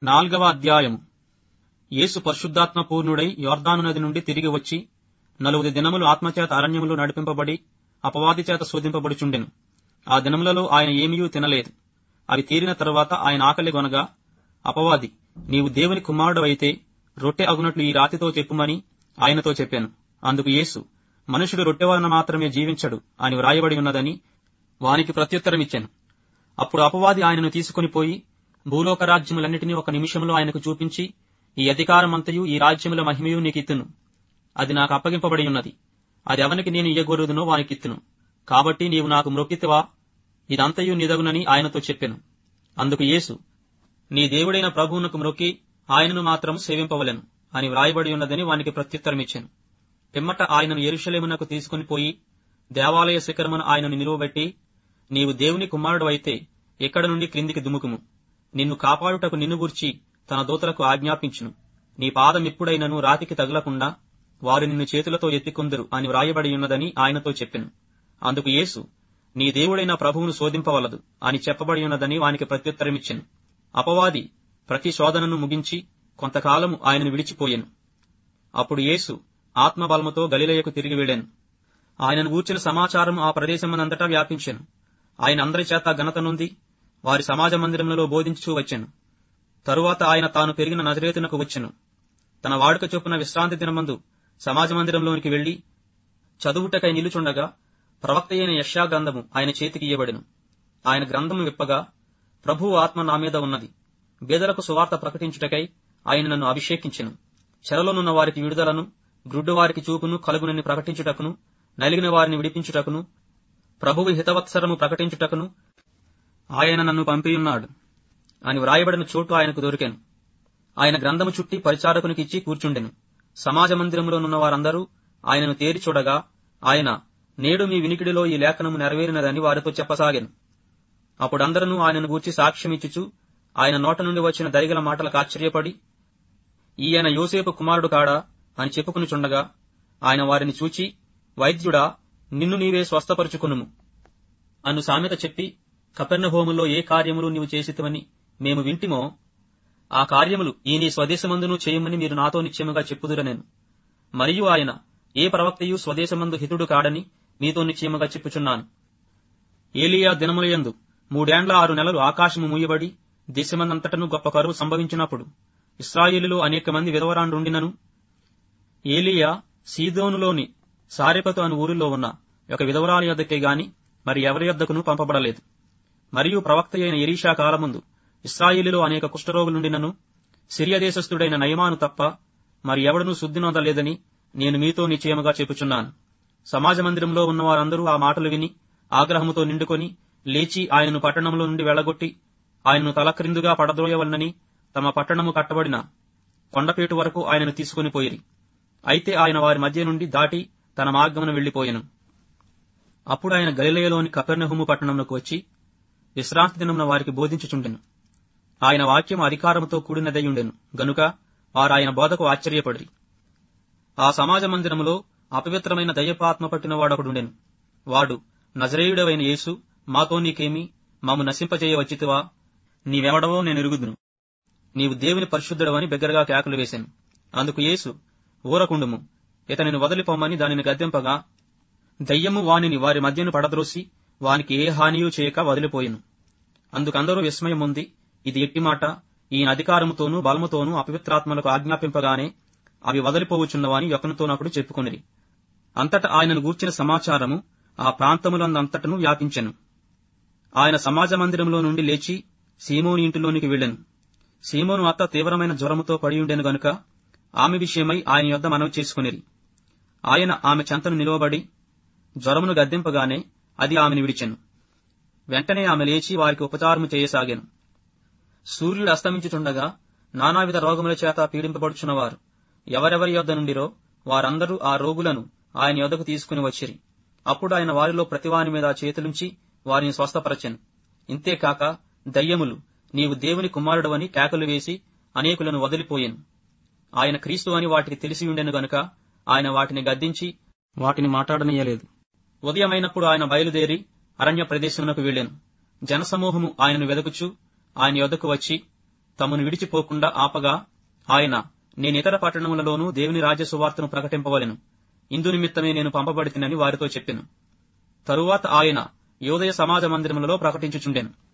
నాల్గవ అధ్యాయము యేసు పరిశుద్ధాత్మ పూర్ణుడై యోర్దాను నది నుండి తిరిగి వచ్చి నలుగురి దినములు ఆత్మచేత అరణ్యములో నడిపింపబడి అపవాది చేత శోధింపబడుచుండెను ఆ దినములలో ఆయన ఏమీయూ తినలేదు అవి తీరిన తరువాత ఆయన ఆకలి గొనగా అపవాది నీవు దేవుని కుమారుడవైతే రొట్టె అగునట్లు ఈ రాతితో చెప్పుమని ఆయనతో చెప్పాను అందుకు యేసు మనుషుడు రొట్టె వలన మాత్రమే జీవించడు అని వ్రాయబడి ఉన్నదని వానికి ప్రత్యుత్తరమిచ్చాను అప్పుడు అపవాది ఆయనను తీసుకుని పోయి భూలోక రాజ్యములన్నిటినీ ఒక నిమిషంలో ఆయనకు చూపించి ఈ అధికారమంతయు ఈ రాజ్యముల మహిమయు నీకిత్తును అది నాకు అప్పగింపబడి ఉన్నది అది ఎవనికి నేను ఇయ్యగోరుదునో వానికిత్తును కాబట్టి నీవు నాకు మ్రొక్కితివా ఇదంతయు నిదగునని ఆయనతో చెప్పెను అందుకు యేసు నీ దేవుడైన ప్రభువునకు మ్రొక్కి ఆయనను మాత్రం సేవింపవలెను అని వ్రాయబడి ఉన్నదని వానికి ప్రత్యుత్తరమిచ్చాను పిమ్మట ఆయనను ఎరుషలేమునకు తీసుకుని పోయి దేవాలయ శిఖరమున ఆయనను నిలువబెట్టి నీవు దేవుని కుమారుడవైతే ఇక్కడ నుండి క్రిందికి దుముకుము నిన్ను కాపాడుటకు నిన్ను గూర్చి తన దూతలకు ఆజ్ఞాపించును నీ పాదం ఎప్పుడైనను రాతికి తగలకుండా వారు నిన్ను చేతులతో ఎత్తికొందరు అని వ్రాయబడి ఉన్నదని ఆయనతో చెప్పెను అందుకు యేసు నీ దేవుడైన ప్రభువును శోధింపవలదు అని చెప్పబడి ఉన్నదని వానికి ప్రత్యుత్తరమిచ్చెను అపవాది ప్రతి శోధనను ముగించి కొంతకాలము ఆయనను విడిచిపోయెను అప్పుడు యేసు ఆత్మబలముతో గలిలయకు తిరిగి వెళ్ళాను ఆయనను గూర్చిన సమాచారం ఆ ప్రదేశమునంతటా వ్యాపించెను ఆయన అందరి చేత ఘనత నొంది వారి సమాజ మందిరములలో బోధించుచూ వచ్చెను తరువాత ఆయన తాను పెరిగిన నజరేతునకు వచ్చెను తన వాడుక చొప్పున విశ్రాంతి దినమందు సమాజ మందిరంలోనికి వెళ్లి చదువుటకై నిలుచుండగా ప్రవక్త అయిన యష్యా గ్రంథము ఆయన చేతికి ఇయ్యబడెను ఆయన గ్రంథము విప్పగా ప్రభువు ఆత్మ నా మీద ఉన్నది బేదలకు సువార్త ప్రకటించుటకై ఆయన నన్ను అభిషేకించెను చెరలోనున్న వారికి విడుదలను గ్రుడ్డు వారికి చూపును కలుగునని ప్రకటించుటకును నలిగిన వారిని విడిపించుటకును ప్రభువు హితవత్సరము ప్రకటించుటకును ఆయన నన్ను పంపియున్నాడు అని వ్రాయబడిన చోటు ఆయనకు దొరికాను ఆయన గ్రంథము చుట్టి పరిచారకునికిచ్చి కూర్చుండెను సమాజ మందిరములోనున్న వారందరూ ఆయనను తేరి చూడగా ఆయన నేడు మీ వినికిడిలో ఈ లేఖనము నెరవేరినదని వారితో చెప్పసాగాను అప్పుడందరూ ఆయనను గూర్చి సాక్ష్యమిచ్చుచు ఆయన నోట నుండి వచ్చిన దరిగల మాటలకు ఆశ్చర్యపడి ఈయన యోసేపు కుమారుడు కాడా అని చెప్పుకునిచుండగా ఆయన వారిని చూచి వైద్యుడా నిన్ను నీవే స్వస్థపరుచుకునుము అను సామెత చెప్పి కపెర్ణహోములో ఏ కార్యములు నీవు చేసితవని మేము వింటిమో ఆ కార్యములు ఈ నీ స్వదేశమందును చేయమని మీరు నాతో నిశ్చయముగా చెప్పుదుర నేను మరియు ఆయన ఏ ప్రవక్తయు స్వదేశమందు హితుడు కాడని మీతో నిశ్చయముగా చెప్పుచున్నాను ఏలియా దినములయందు మూడేండ్ల ఆరు నెలలు ఆకాశము మూయబడి దేశమందంతటను గొప్ప కరువు సంభవించినప్పుడు ఇస్రాయేలులో అనేక మంది విధవరాండుండినను ఏలియా సీదోనులోని సారెపతు అను ఊరిలో ఉన్న ఒక విధవరాలి యొద్దకే గాని మరి ఎవరి యొద్దకును పంపబడలేదు మరియు ప్రవక్త అయిన ఎరీషా కాలముందు ఇస్రాయేలులో అనేక కుష్ఠరోగులుండినను సిరియా దేశస్థుడైన నయమాను తప్ప మరి ఎవడనూ శుద్ధి నొందలేదని నేను మీతో నిశ్చయముగా చెప్పుచున్నాను సమాజ మందిరంలో ఉన్న వారందరూ ఆ మాటలు విని ఆగ్రహముతో నిండుకొని లేచి ఆయనను పట్టణంలో నుండి వెళ్లగొట్టి ఆయనను తలక్రిందుగా పడద్రోయవలనని తమ పట్టణము కట్టబడిన కొండపేటు వరకు ఆయనను తీసుకుని పోయిరి అయితే ఆయన వారి మధ్య నుండి దాటి తన మార్గమును వెళ్లిపోయెను అప్పుడు ఆయన గలిలయలోని కపెర్నహుము పట్టణమునకు వచ్చి విశ్రాంతి దినమున వారికి బోధించుచుండెను ఆయన వాక్యం అధికారముతో కూడినదయ్యుండెను గనుక వారు ఆయన బోధకు ఆశ్చర్యపడిరి ఆ సమాజ మందిరములో అపవిత్రమైన దయ్యపాత్మ పట్టిన వాడొకడుండెను వాడు నజరేయుడవైన యేసు మాతో నీకేమి మాము నశింపజేయవచ్చితివా నీవెవడవో నేను ఎరుగుదును నీవు దేవుని పరిశుద్ధుడవని బిగ్గరగా కేకలు వేశాను అందుకు యేసు ఊరకుండుము ఇతనిని వదిలిపోమ్మని దానిని గద్దెంపగా దయ్యము వానిని వారి మధ్యను పడద్రోసి వానికి ఏ హానియూ చేయక వదిలిపోయెను అందుకందరూ విస్మయముంది ఇది ఎట్టి మాట ఈయన అధికారముతోనూ బలముతోనూ అపవిత్రాత్మలకు ఆజ్ఞాపింపగానే అవి వదిలిపోవచ్చున్నవని ఒకనితోనొకడు చెప్పుకొనిరి అంతటా ఆయనను గూర్చిన సమాచారము ఆ ప్రాంతములందంతటను వ్యాపించెను ఆయన సమాజ మందిరంలో నుండి లేచి సీమోని ఇంటిలోనికి వెళ్ళెను సీమోను అత్త తీవ్రమైన జ్వరముతో పడియుండెను గనుక ఆమె విషయమై ఆయన యొద్ద మనవి చేసుకునిరి ఆయన ఆమె చెంతను నిలువబడి జ్వరమును గద్దింపగానే అది ఆమెను విడిచెను వెంటనే ఆమె లేచి వారికి ఉపచారము చేయసాగాను సూర్యుడు అస్తమించుచుండగా నానావిధ రోగముల చేత పీడింపబడుచున్నవారు ఎవరెవరి యొద్ద నుండిరో వారందరూ ఆ రోగులను ఆయన యొద్దకు తీసుకుని వచ్చిరి అప్పుడు ఆయన వారిలో ప్రతివాని మీద చేతులుంచి వారిని స్వస్థపరచెను ఇంతేకాక దయ్యములు నీవు దేవుని కుమారుడవని కేకలు వేసి అనేకులను వదిలిపోయెను ఆయన క్రీస్తు అని వాటికి తెలిసి ఉండెను గనుక ఆయన వాటిని గద్దించి వాటిని మాట్లాడనీయలేదు ఉదయమైనప్పుడు ఆయన బయలుదేరి అరణ్య ప్రదేశమునకు వెళ్ళెను జనసమూహము ఆయనను వెదకుచు ఆయన యొద్దకు వచ్చి తమను విడిచిపోకుండా ఆపగా ఆయన నేను ఇతర పట్టణములలోనూ దేవుని రాజ్య సువార్తను ప్రకటింపవలెను ఇందు నిమిత్తమే నేను పంపబడితినని వారితో చెప్పెను తరువాత ఆయన యోదయ సమాజ మందిరములలో ప్రకటించుచుండెను